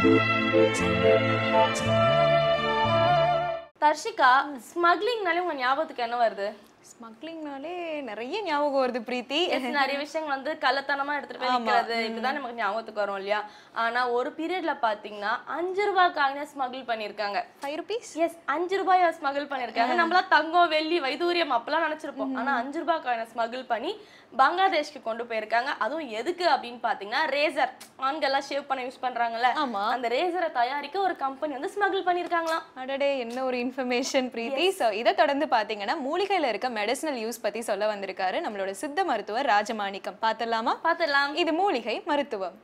தர்ஷிகா ஸ்மக்லிங்னாலே உங்க ஞாபகத்துக்கு என்ன வருது ஸ்மக்லிங்னாலே நிறைய ஞாபகம் வருது பிரீத்தி Yes, நிறைய விஷயங்கள் வந்து கள்ளத்தனமா எடுத்துட்டு போய் விற்கிறது இப்படிதான் நமக்கு ஞாபகத்துக்கு வரும் இல்லையா ஆனா ஒரு பீரியட்ல பாத்தீங்கன்னா அஞ்சு ரூபாய் காயினை ஸ்மகிள் பண்ணிருக்காங்க ஃபைவ் ருபீஸ் எஸ் அஞ்சு ரூபாய் ஸ்மகிள் பண்ணிருக்காங்க நம்மளா தங்கம் வெள்ளி வைதூரியம் அப்பெல்லாம் நினைச்சிருப்போம் ஆனா அஞ்சு ரூபாய் காயினை ஸ்மகிள் பண்ணி பங்களாதேஷ்க்கு கொண்டு போயிருக்காங்க அதுவும் எதுக்கு அப்படின்னு பாத்தீங்கன்னா ரேசர் ஆண்கள்லாம் ஷேவ் பண்ண யூஸ் பண்றாங்கல்ல ஆமா. அந்த ரேசரை தயாரிக்க ஒரு கம்பெனி வந்து ஸ்மகிள் பண்ணிருக்காங்களாம் அடடே என்ன ஒரு இன்ஃபர்மேஷன் பிரீத்தி ஸோ இதை தொடர்ந்து பார்த்தீங்கன்னா மூலிகையில் இருக்க மெடிசனல் யூஸ் பற்றி சொல்ல வந்திருக்காரு நம்மளோட சித்த மருத்துவர் ராஜமாணிக்கம் பார்த்துடலாமா பாத்துடலாம் இது மூலிகை மருத்துவம்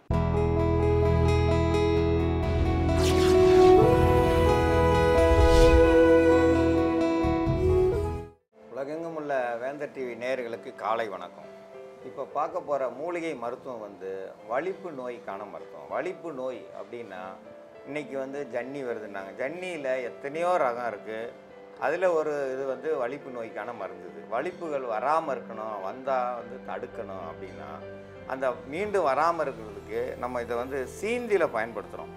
உலகெங்கும் உள்ள வேந்தர் டிவி நேயர்களுக்கு காலை வணக்கம் இப்போ பார்க்க போகிற மூலிகை மருத்துவம் வந்து வலிப்பு நோய்க்கான மருத்துவம் வலிப்பு நோய் அப்படின்னா இன்னைக்கு வந்து ஜன்னி வருதுன்னாங்க ஜன்னியில் எத்தனையோ ரகம் இருக்குது அதில் ஒரு இது வந்து வலிப்பு நோய்க்கான மருந்து இது வலிப்புகள் வராமல் இருக்கணும் வந்தால் வந்து தடுக்கணும் அப்படின்னா அந்த மீண்டும் வராமல் இருக்கிறதுக்கு நம்ம இதை வந்து சீந்தியில் பயன்படுத்துகிறோம்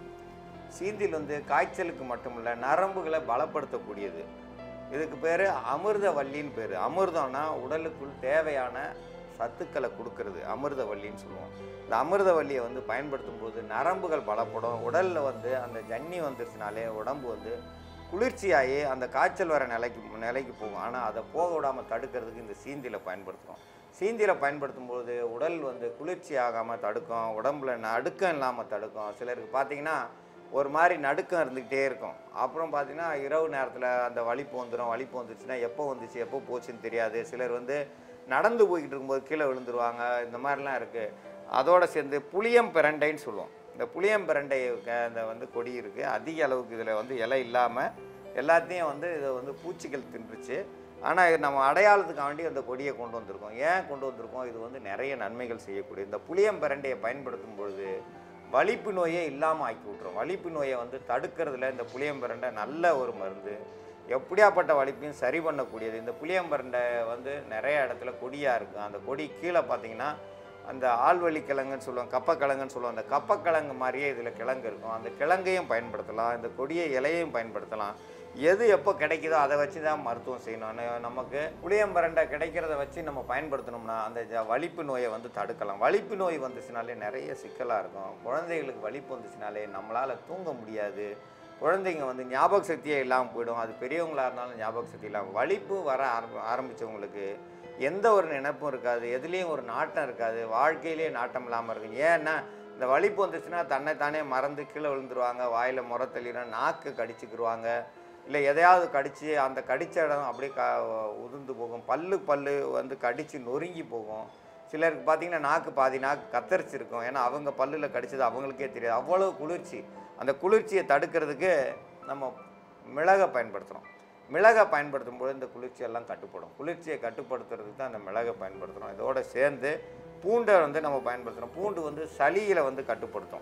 சீந்தில் வந்து காய்ச்சலுக்கு மட்டுமில்ல நரம்புகளை பலப்படுத்தக்கூடியது இதுக்கு பேர் அமிர்த வள்ளின்னு பேர் அமிர்தம்னா உடலுக்குள் தேவையான சத்துக்களை கொடுக்கறது அமிர்த வள்ளின்னு சொல்லுவோம் இந்த அமிர்த வள்ளியை வந்து பயன்படுத்தும் போது நரம்புகள் பலப்படும் உடலில் வந்து அந்த ஜன்னி வந்துருச்சுனாலே உடம்பு வந்து குளிர்ச்சியாகி அந்த காய்ச்சல் வர நிலைக்கு நிலைக்கு போகும் ஆனால் அதை போக விடாமல் தடுக்கிறதுக்கு இந்த சீந்தியில் பயன்படுத்துகிறோம் சீந்தியில் பயன்படுத்தும் போது உடல் வந்து குளிர்ச்சி ஆகாமல் தடுக்கும் உடம்புல நடுக்கம் இல்லாமல் தடுக்கும் சிலருக்கு பார்த்தீங்கன்னா ஒரு மாதிரி நடுக்கம் இருந்துக்கிட்டே இருக்கும் அப்புறம் பார்த்தீங்கன்னா இரவு நேரத்தில் அந்த வலிப்பு வந்துடும் வலிப்பு வந்துச்சுன்னா எப்போ வந்துச்சு எப்போ போச்சுன்னு தெரியாது சிலர் வந்து நடந்து போய்கிட்டு இருக்கும்போது கீழே விழுந்துருவாங்க இந்த மாதிரிலாம் இருக்குது அதோட சேர்ந்து புளியம் பிரண்டைன்னு சொல்லுவோம் இந்த புளியம் பிரண்டை க- இந்த வந்து கொடி இருக்குது அதிக அளவுக்கு இதில் வந்து இலை இல்லாமல் எல்லாத்தையும் வந்து இதை வந்து பூச்சிகள் தின்றுச்சு ஆனால் இது நம்ம அடையாளத்துக்கு வேண்டி அந்த கொடியை கொண்டு வந்திருக்கோம் ஏன் கொண்டு வந்திருக்கோம் இது வந்து நிறைய நன்மைகள் செய்யக்கூடிய இந்த புளியம் பிரண்டையை பயன்படுத்தும் பொழுது வலிப்பு நோயே இல்லாமல் ஆக்கி விட்ரும் வலிப்பு நோயை வந்து தடுக்கிறதுல இந்த புளியம்பரண்டை நல்ல ஒரு மருந்து எப்படியாப்பட்ட வலிப்பையும் சரி பண்ணக்கூடியது இந்த புளியம்பரண்டை வந்து நிறைய இடத்துல கொடியாக இருக்கும் அந்த கொடி கீழே பார்த்தீங்கன்னா அந்த ஆள்வழி கிழங்குன்னு சொல்லுவோம் கப்பக்கிழங்குன்னு சொல்லுவோம் அந்த கப்பக்கிழங்கு மாதிரியே இதில் கிழங்கு இருக்கும் அந்த கிழங்கையும் பயன்படுத்தலாம் இந்த கொடியை இலையையும் பயன்படுத்தலாம் எது எப்போ கிடைக்குதோ அதை வச்சு தான் மருத்துவம் செய்யணும் ந- நமக்கு புளியம்பரண்டை கிடைக்கிறத வச்சு நம்ம பயன்படுத்தினோம்னா அந்த ஜ- வலிப்பு நோயை வந்து தடுக்கலாம் வலிப்பு நோய் வந்துச்சுனாலே நிறைய சிக்கலாக இருக்கும் குழந்தைகளுக்கு வலிப்பு வந்துச்சுனாலே நம்மளால் தூங்க முடியாது குழந்தைங்க வந்து ஞாபக சக்தியே இல்லாமல் போயிடும் அது பெரியவங்களா இருந்தாலும் ஞாபக சக்தி இல்லாமல் வலிப்பு வர ஆரம்பி ஆரம்பித்தவங்களுக்கு எந்த ஒரு நினைப்பும் இருக்காது எதுலேயும் ஒரு நாட்டம் இருக்காது வாழ்க்கையிலேயே நாட்டம் இல்லாமல் இருக்கும் ஏன்னா இந்த வலிப்பு வந்துச்சுன்னா தன்னை தானே மறந்து கீழே விழுந்துருவாங்க வாயில் முறை தள்ளிடும் நாக்கு கடிச்சுக்கிருவாங்க இல்லை எதையாவது கடித்து அந்த கடித்த இடம் அப்படியே க உதிர்ந்து போகும் பல்லு பல்லு வந்து கடித்து நொறுங்கி போகும் சிலருக்கு பார்த்தீங்கன்னா நாக்கு பாதி நாக்கு கத்தரிச்சிருக்கும் ஏன்னா அவங்க பல்லில் கடிச்சது அவங்களுக்கே தெரியாது அவ்வளோ குளிர்ச்சி அந்த குளிர்ச்சியை தடுக்கிறதுக்கு நம்ம மிளகை பயன்படுத்துகிறோம் மிளகை பயன்படுத்தும் போது இந்த குளிர்ச்சியெல்லாம் கட்டுப்படும் குளிர்ச்சியை கட்டுப்படுத்துறதுக்கு தான் அந்த மிளகை பயன்படுத்துகிறோம் இதோட சேர்ந்து பூண்டை வந்து நம்ம பயன்படுத்துகிறோம் பூண்டு வந்து சளியில் வந்து கட்டுப்படுத்தும்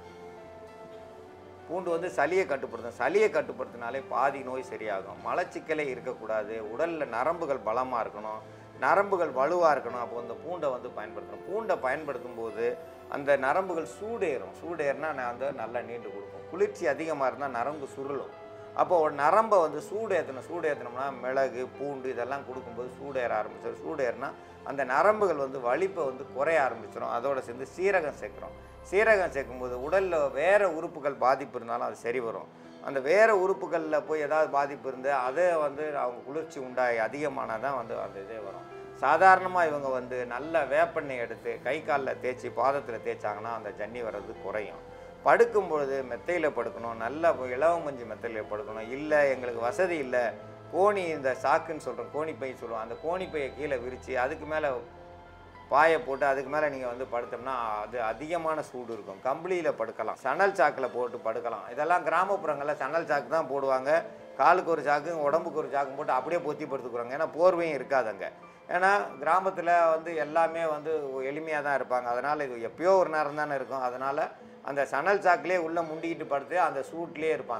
பூண்டு வந்து சளியை கட்டுப்படுத்தும் சளியை கட்டுப்படுத்தினாலே பாதி நோய் சரியாகும் மலச்சிக்கலே இருக்கக்கூடாது உடலில் நரம்புகள் பலமாக இருக்கணும் நரம்புகள் வலுவாக இருக்கணும் அப்போ இந்த பூண்டை வந்து பயன்படுத்தணும் பூண்டை பயன்படுத்தும் போது அந்த நரம்புகள் சூடேறும் சூடேறினா நான் வந்து நல்லா நீண்டு கொடுக்கும் குளிர்ச்சி அதிகமாக இருந்தால் நரம்பு சுருளும் அப்போ ஒரு நரம்பை வந்து சூடு ஏற்றணும் சூடு ஏற்றினோம்னா மிளகு பூண்டு இதெல்லாம் கொடுக்கும்போது சூடேற ஆரம்பிச்சிடும் சூடேறினா அந்த நரம்புகள் வந்து வலிப்பை வந்து குறைய ஆரம்பிச்சிடும் அதோட சேர்ந்து சீரகம் சேர்க்குறோம் சீரகம் சேர்க்கும்போது உடலில் வேறு உறுப்புகள் பாதிப்பு இருந்தாலும் அது சரி வரும் அந்த வேறு உறுப்புகளில் போய் ஏதாவது பாதிப்பு இருந்து அதை வந்து அவங்க குளிர்ச்சி உண்டாகி அதிகமானால் தான் வந்து அந்த இதே வரும் சாதாரணமாக இவங்க வந்து நல்ல வேப்பெண்ணெய் எடுத்து கை காலில் தேய்ச்சி பாதத்தில் தேய்ச்சாங்கன்னா அந்த ஜன்னி வர்றது குறையும் படுக்கும் பொழுது மெத்தையில் படுக்கணும் நல்ல இளவமஞ்சி மெத்தையில் படுக்கணும் இல்லை எங்களுக்கு வசதி இல்லை கோணி இந்த சாக்குன்னு சொல்கிறோம் கோணிப்பை சொல்லுவோம் அந்த கோணிப்பையை கீழே விரித்து அதுக்கு மேலே பாயை போட்டு அதுக்கு மேலே நீங்கள் வந்து படுத்தோம்னா அது அதிகமான சூடு இருக்கும் கம்பளியில் படுக்கலாம் சணல் சாக்கில் போட்டு படுக்கலாம் இதெல்லாம் கிராமப்புறங்களில் சணல் சாக்கு தான் போடுவாங்க காலுக்கு ஒரு சாக்கு உடம்புக்கு ஒரு சாக்கு போட்டு அப்படியே பொத்தி படுத்துக்குறாங்க ஏன்னா போர்வையும் இருக்காது அங்கே ஏன்னா கிராமத்தில் வந்து எல்லாமே வந்து எளிமையாக தான் இருப்பாங்க அதனால் இது எப்பயோ ஒரு நேரம் தானே இருக்கும் அதனால் அந்த சணல் சாக்கிலே உள்ளே முண்டிக்கிட்டு படுத்து அந்த சூட்லேயே இருப்பாங்க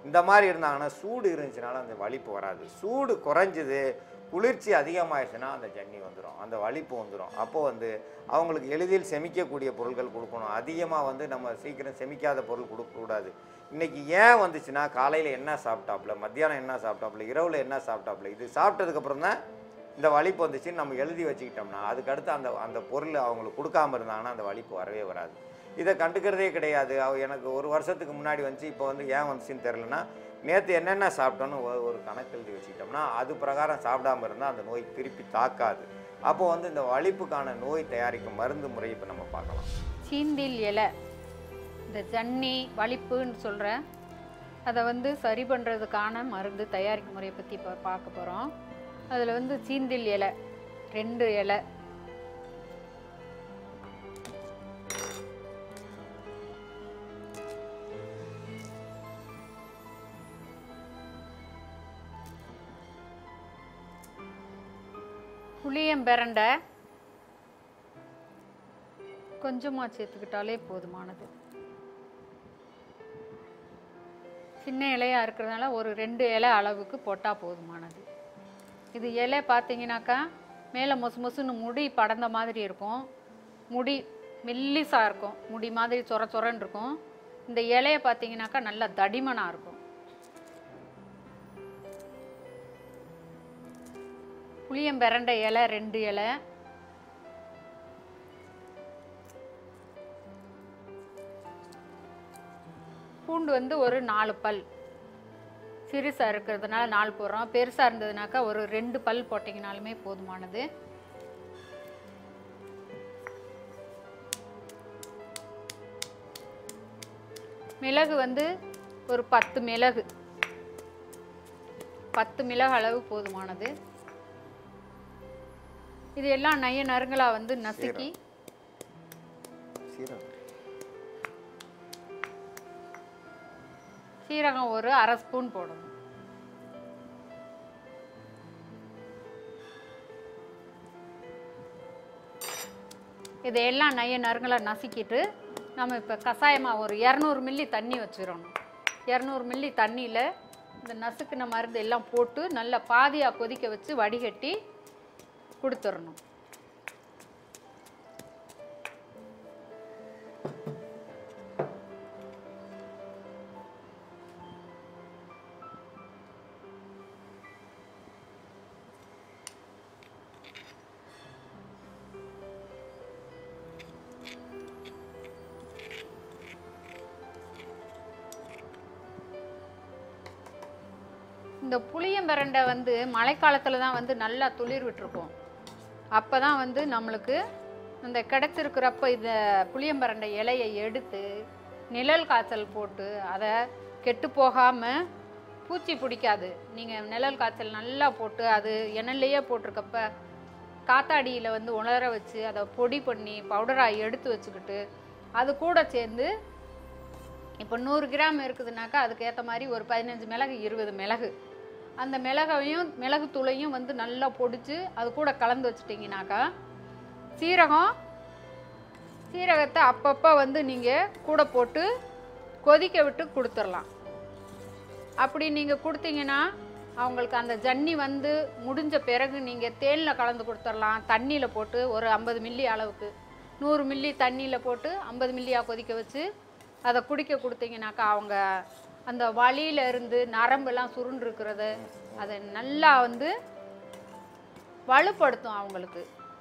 இந்த மாதிரி இருந்தாங்கன்னா சூடு இருந்துச்சுனால அந்த வலிப்பு வராது சூடு குறைஞ்சிது குளிர்ச்சி அதிகமாகிடுச்சுன்னா அந்த ஜன்னி வந்துடும் அந்த வலிப்பு வந்துடும் அப்போ வந்து அவங்களுக்கு எளிதில் செமிக்கக்கூடிய பொருட்கள் கொடுக்கணும் அதிகமாக வந்து நம்ம சீக்கிரம் செமிக்காத பொருள் கொடுக்கக்கூடாது இன்னைக்கு ஏன் வந்துச்சுன்னா காலையில் என்ன சாப்பிட்டாப்புல மத்தியானம் என்ன சாப்பிட்டாப்புல இரவில் என்ன சாப்பிட்டாப்புல இது சாப்பிட்டதுக்கப்புறம் தான் இந்த வலிப்பு வந்துச்சுன்னு நம்ம எழுதி வச்சுக்கிட்டோம்னா அதுக்கடுத்து அந்த அந்த பொருள் அவங்களுக்கு கொடுக்காம இருந்தாங்கன்னா அந்த வலிப்பு வரவே வராது இதை கண்டுக்கிறதே கிடையாது அவ எனக்கு ஒரு வருஷத்துக்கு முன்னாடி வந்துச்சு இப்போ வந்து ஏன் வந்துச்சுன்னு தெரிலனா நேற்று என்னென்ன சாப்பிட்டோன்னு ஒரு ஒரு கணக்கு எழுதி வச்சுக்கிட்டோம்னா அது பிரகாரம் சாப்பிடாம இருந்தால் அந்த நோய் திருப்பி தாக்காது அப்போ வந்து இந்த வலிப்புக்கான நோய் தயாரிக்கும் மருந்து முறை இப்போ நம்ம பார்க்கலாம் சீந்தில் இலை இந்த ஜன்னி வலிப்புன்னு சொல்கிறேன் அதை வந்து சரி பண்ணுறதுக்கான மருந்து தயாரிக்கும் முறையை பற்றி இப்போ பார்க்க போகிறோம் அதில் வந்து சீந்தில் இலை ரெண்டு இலை புளியம்பெரண்டை கொஞ்சமாக சேர்த்துக்கிட்டாலே போதுமானது சின்ன இலையா இருக்கிறதுனால ஒரு ரெண்டு இலை அளவுக்கு போட்டால் போதுமானது இது இலை பார்த்தீங்கன்னாக்கா மேலே மொசு மொசுன்னு முடி படர்ந்த மாதிரி இருக்கும் முடி மெல்லிசாக இருக்கும் முடி மாதிரி சொர சொரன்னு இருக்கும் இந்த இலையை பார்த்தீங்கன்னாக்கா நல்லா தடிமனாக இருக்கும் புளியம்பெரண்டை இலை ரெண்டு இலை பூண்டு வந்து ஒரு நாலு பல் சிறுசாக இருக்கிறதுனால நாலு போடுறோம் பெருசாக இருந்ததுனாக்கா ஒரு ரெண்டு பல் போட்டிங்கனாலுமே போதுமானது மிளகு வந்து ஒரு பத்து மிளகு பத்து மிளகு அளவு போதுமானது இது எல்லாம் நைய நறுங்களாக வந்து நசுக்கி சீரகம் சீரகம் ஒரு அரை ஸ்பூன் போடணும் இதையெல்லாம் நைய நறுங்களை நசுக்கிட்டு நம்ம இப்போ கஷாயமாக ஒரு இரநூறு மில்லி தண்ணி வச்சிடணும் இரநூறு மில்லி தண்ணியில் இந்த நசுக்குன மருந்து எல்லாம் போட்டு நல்லா பாதியாக கொதிக்க வச்சு வடிகட்டி கொடுத்துடணும் இந்த புளியம்பரண்டை வந்து மழைக்காலத்தில் தான் வந்து நல்லா துளிர் விட்டுருக்கும் அப்போ தான் வந்து நம்மளுக்கு இந்த கிடச்சிருக்கிறப்ப இந்த புளியம்பரண்டை இலையை எடுத்து நிழல் காய்ச்சல் போட்டு அதை கெட்டு போகாமல் பூச்சி பிடிக்காது நீங்கள் நிழல் காய்ச்சல் நல்லா போட்டு அது எண்ணெயிலேயே போட்டிருக்கப்ப காத்தாடியில் வந்து உலர வச்சு அதை பொடி பண்ணி பவுடராக எடுத்து வச்சுக்கிட்டு அது கூட சேர்ந்து இப்போ நூறு கிராம் இருக்குதுனாக்கா அதுக்கு ஏற்ற மாதிரி ஒரு பதினஞ்சு மிளகு இருபது மிளகு அந்த மிளகையும் மிளகு தூளையும் வந்து நல்லா பொடிச்சு அது கூட கலந்து வச்சிட்டிங்கனாக்கா சீரகம் சீரகத்தை அப்பப்போ வந்து நீங்கள் கூட போட்டு கொதிக்க விட்டு கொடுத்துடலாம் அப்படி நீங்கள் கொடுத்தீங்கன்னா அவங்களுக்கு அந்த ஜன்னி வந்து முடிஞ்ச பிறகு நீங்கள் தேனில் கலந்து கொடுத்துடலாம் தண்ணியில் போட்டு ஒரு ஐம்பது மில்லி அளவுக்கு நூறு மில்லி தண்ணியில் போட்டு ஐம்பது மில்லியாக கொதிக்க வச்சு அதை குடிக்க கொடுத்தீங்கன்னாக்கா அவங்க அந்த வலியில இருந்து நரம்பெல்லாம் சுருண்டு இருக்கிறது அதை நல்லா வந்து வலுப்படுத்தும் அவங்களுக்கு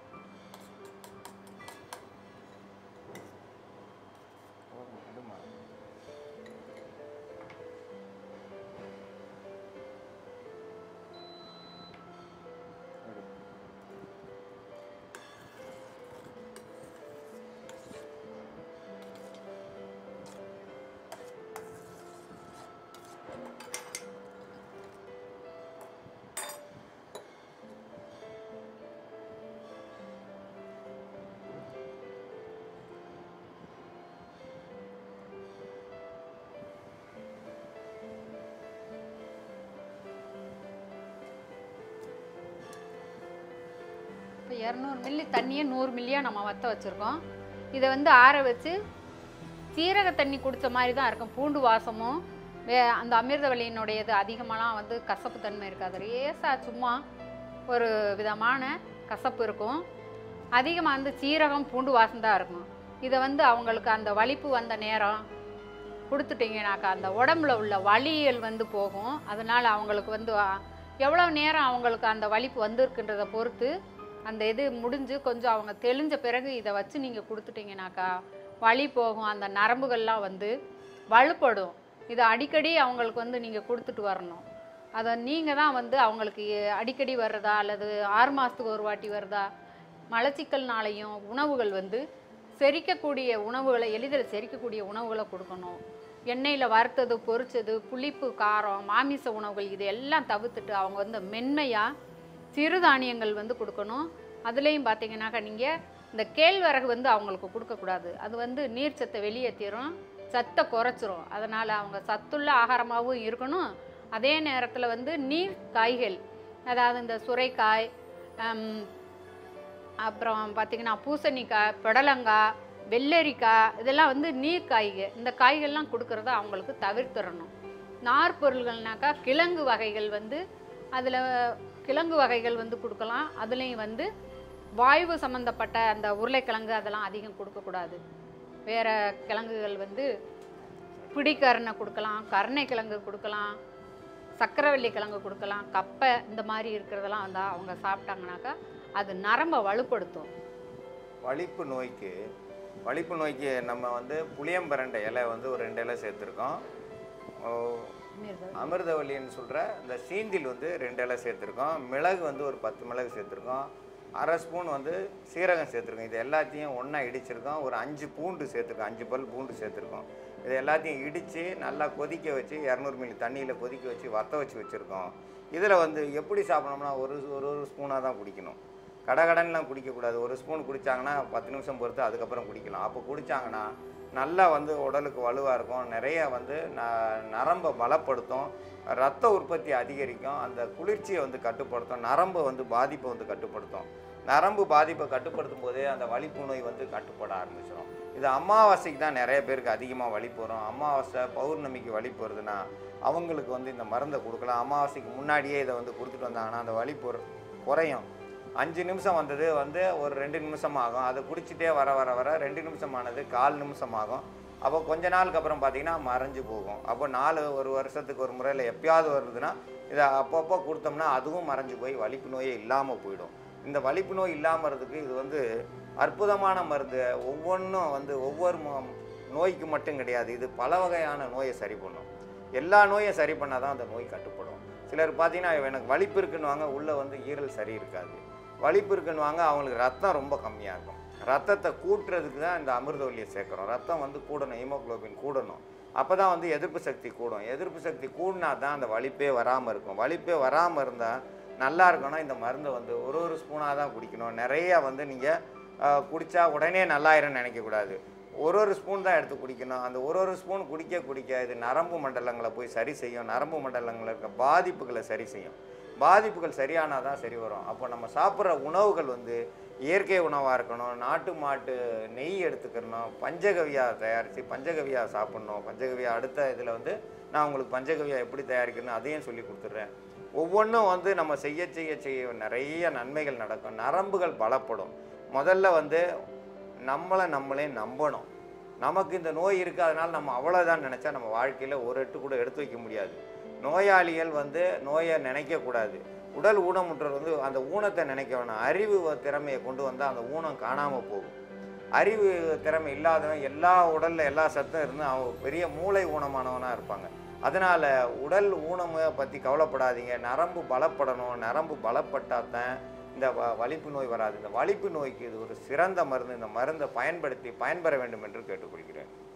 இப்போ இரநூறு மில்லி தண்ணியை நூறு மில்லியாக நம்ம வற்ற வச்சுருக்கோம் இதை வந்து ஆற வச்சு சீரக தண்ணி குடித்த மாதிரி தான் இருக்கும் பூண்டு வாசமும் வே அந்த அமிர்தவல்லியினுடையது அதிகமாலாம் வந்து கசப்பு தன்மை இருக்காது லேசாக சும்மா ஒரு விதமான கசப்பு இருக்கும் அதிகமாக வந்து சீரகம் பூண்டு வாசம் தான் இருக்கும் இதை வந்து அவங்களுக்கு அந்த வலிப்பு வந்த நேரம் கொடுத்துட்டீங்கனாக்கா அந்த உடம்புல உள்ள வலிகள் வந்து போகும் அதனால் அவங்களுக்கு வந்து ஆ, எவ்வளோ நேரம் அவங்களுக்கு அந்த வலிப்பு வந்திருக்குன்றதை பொறுத்து அந்த இது முடிஞ்சு கொஞ்சம் அவங்க தெளிஞ்ச பிறகு இதை வச்சு நீங்கள் கொடுத்துட்டீங்கனாக்கா வலி போகும் அந்த நரம்புகள்லாம் வந்து வலுப்படும் இதை அடிக்கடி அவங்களுக்கு வந்து நீங்கள் கொடுத்துட்டு வரணும் அதை நீங்கள் தான் வந்து அவங்களுக்கு எ- அடிக்கடி வர்றதா அல்லது ஆறு மாதத்துக்கு ஒரு வாட்டி வருதா மலச்சிக்கல்னாலையும் உணவுகள் வந்து செரிக்கக்கூடிய உணவுகளை எளிதில் செரிக்கக்கூடிய உணவுகளை கொடுக்கணும் எண்ணெயில் வறுத்தது பொரிச்சது புளிப்பு காரம் மாமிச உணவுகள் இது எல்லாம் தவிர்த்துட்டு அவங்க வந்து மென்மையாக சிறுதானியங்கள் வந்து கொடுக்கணும் அதுலேயும் பார்த்தீங்கன்னாக்கா நீங்கள் இந்த கேழ்வரகு வந்து அவங்களுக்கு கொடுக்கக்கூடாது அது வந்து நீர் சத்தை வெளியேற்றிடும் சத்தை குறைச்சிரும் அதனால் அவங்க சத்துள்ள ஆகாரமாகவும் இருக்கணும் அதே நேரத்தில் வந்து நீர் காய்கள் அதாவது இந்த சுரைக்காய் ஹம், அப்புறம் பார்த்திங்கன்னா பூசணிக்காய் புடலங்காய் வெள்ளரிக்காய் இதெல்லாம் வந்து நீர் காய்க இந்த காய்கள்லாம் கொடுக்கறத அவங்களுக்கு தவிர்த்திடணும் நார் பொருள்கள்னாக்கா கிழங்கு வகைகள் வந்து அதில் கிழங்கு வகைகள் வந்து கொடுக்கலாம் அதுலேயும் வந்து வாய்வு சம்மந்தப்பட்ட அந்த உருளைக்கிழங்கு அதெல்லாம் அதிகம் கொடுக்கக்கூடாது வேறு கிழங்குகள் வந்து பிடிக்கரணை கொடுக்கலாம் கருணை கிழங்கு கொடுக்கலாம் சக்கரவள்ளி கிழங்கு கொடுக்கலாம் கப்பை இந்த மாதிரி இருக்கிறதெல்லாம் வந்து அவங்க சாப்பிட்டாங்கனாக்கா அது நரம்பை வலுப்படுத்தும் வலிப்பு நோய்க்கு வலிப்பு நோய்க்கு நம்ம வந்து புளியம்பரண்டை இலை வந்து ஒரு ரெண்டு இலை சேர்த்துருக்கோம் ஓ, அமிர்தவல்லின்னு சொல்கிற இந்த சீந்தில் வந்து ரெண்டு இலை சேர்த்துருக்கோம் மிளகு வந்து ஒரு பத்து மிளகு சேர்த்துருக்கோம் அரை ஸ்பூன் வந்து சீரகம் சேர்த்துருக்கோம் இது எல்லாத்தையும் ஒன்றா இடிச்சிருக்கோம் ஒரு அஞ்சு பூண்டு சேர்த்துருக்கோம் அஞ்சு பல் பூண்டு சேர்த்துருக்கோம் இது எல்லாத்தையும் இடித்து நல்லா கொதிக்க வச்சு இரநூறு மில்லி தண்ணியில் கொதிக்க வச்சு வத்த வச்சு வச்சுருக்கோம் இதில் வந்து எப்படி சாப்பிடணும்னா ஒரு ஒரு ஒரு ஸ்பூனாக தான் குடிக்கணும் கடகடன்லாம் குடிக்கக்கூடாது ஒரு ஸ்பூன் குடித்தாங்கன்னா பத்து நிமிஷம் பொறுத்து அதுக்கப்புறம் குடிக்கலாம் அப்போ குடித்தாங்கன்னா நல்லா வந்து உடலுக்கு வலுவாக இருக்கும் நிறைய வந்து ந நரம்பை பலப்படுத்தும் ரத்த உற்பத்தி அதிகரிக்கும் அந்த குளிர்ச்சியை வந்து கட்டுப்படுத்தும் நரம்பை வந்து பாதிப்பை வந்து கட்டுப்படுத்தும் நரம்பு பாதிப்பை கட்டுப்படுத்தும் போதே அந்த வலிப்பு நோய் வந்து கட்டுப்பட ஆரம்பிச்சிடும் இது அமாவாசைக்கு தான் நிறைய பேருக்கு அதிகமாக வலிப்பு வரும் அமாவாசை பௌர்ணமிக்கு வலிப்பு வருதுன்னா அவங்களுக்கு வந்து இந்த மருந்தை கொடுக்கலாம் அமாவாசைக்கு முன்னாடியே இதை வந்து கொடுத்துட்டு வந்தாங்கன்னா அந்த வலிப்பு ஒரு- குறையும் அஞ்சு நிமிஷம் வந்தது வந்து ஒரு ரெண்டு நிமிஷம் ஆகும் அதை குடிச்சிட்டே வர வர வர ரெண்டு நிமிஷம் ஆனது கால் நிமிஷம் ஆகும் அப்போ கொஞ்ச நாளுக்கு அப்புறம் பார்த்தீங்கன்னா மறைஞ்சு போகும் அப்போ நாலு ஒரு வருஷத்துக்கு ஒரு முறையில் எப்பயாவது வருதுன்னா இதை அப்பப்போ கொடுத்தோம்னா அதுவும் மறைஞ்சு போய் வலிப்பு நோயே இல்லாமல் போயிடும் இந்த வலிப்பு நோய் இல்லாமல் இருக்கிறதுக்கு இது வந்து அற்புதமான மருந்து ஒவ்வொன்றும் வந்து ஒவ்வொரு மோ- நோய்க்கு மட்டும் கிடையாது இது பல வகையான நோயை சரி பண்ணும் எல்லா நோயும் சரி பண்ணால் தான் அந்த நோய் கட்டுப்படும் சிலர் பார்த்தீங்கன்னா எனக்கு வலிப்பு இருக்குன்னுவாங்க உள்ளே வந்து ஈரல் சரி இருக்காது வலிப்பு இருக்குன்னுவாங்க அவங்களுக்கு ரத்தம் ரொம்ப கம்மியாக இருக்கும் ரத்தத்தை கூட்டுறதுக்கு தான் இந்த அமிர்தவல்லியை சேர்க்குறோம் ரத்தம் வந்து கூடணும் ஹீமோகுளோபின் கூடணும் அப்போ தான் வந்து எதிர்ப்பு சக்தி கூடும் எதிர்ப்பு சக்தி கூடினா தான் அந்த வலிப்பே வராமல் இருக்கும் வலிப்பே வராமல் இருந்தால் நல்லா இருக்கணும்னா இந்த மருந்தை வந்து ஒரு ஒரு ஸ்பூனாக தான் குடிக்கணும் நிறைய வந்து நீங்கள் குடித்தா உடனே நல்லாயிரும்னு நினைக்கக்கூடாது ஒரு ஒரு ஸ்பூன் தான் எடுத்து குடிக்கணும் அந்த ஒரு ஒரு ஸ்பூன் குடிக்க குடிக்க இது நரம்பு மண்டலங்களை போய் சரி செய்யும் நரம்பு மண்டலங்களில் இருக்க பாதிப்புகளை சரி செய்யும் பாதிப்புகள் சரியானால் தான் சரி வரும் அப்போ நம்ம சாப்பிட்ற உணவுகள் வந்து இயற்கை உணவாக இருக்கணும் நாட்டு மாட்டு நெய் எடுத்துக்கிறணும் பஞ்சகவியா தயாரித்து பஞ்சகவியா சாப்பிட்ணும் பஞ்சகவியா அடுத்த இதில் வந்து நான் உங்களுக்கு பஞ்சகவியா எப்படி தயாரிக்கணும் அதையும் சொல்லி கொடுத்துட்றேன் ஒவ்வொன்றும் வந்து நம்ம செய்ய செய்ய செய்ய நிறைய நன்மைகள் நடக்கும் நரம்புகள் பலப்படும் முதல்ல வந்து நம்மளை நம்மளே நம்பணும் நமக்கு இந்த நோய் இருக்குது அதனால் நம்ம அவ்வளோதான் நினச்சா நம்ம வாழ்க்கையில் ஒரு எட்டு கூட எடுத்து வைக்க முடியாது நோயாளிகள் வந்து நோயை நினைக்கக்கூடாது உடல் ஊனமுற்றவர் வந்து அந்த ஊனத்தை நினைக்க வேணாம் அறிவு வ- திறமையை கொண்டு வந்தால் அந்த ஊனம் காணாமல் போகும் அறிவு திறமை இல்லாதவன் எல்லா உடலில் எல்லா சத்தும் இருந்து அவன் பெரிய மூளை ஊனமானவனாக இருப்பாங்க அதனால் உடல் ஊனமை பற்றி கவலைப்படாதீங்க நரம்பு பலப்படணும் நரம்பு பலப்பட்டால் தான் இந்த வ- வலிப்பு நோய் வராது இந்த வலிப்பு நோய்க்கு இது ஒரு சிறந்த மருந்து இந்த மருந்தை பயன்படுத்தி பயன்பெற வேண்டும் என்று கேட்டுக்கொள்கிறேன்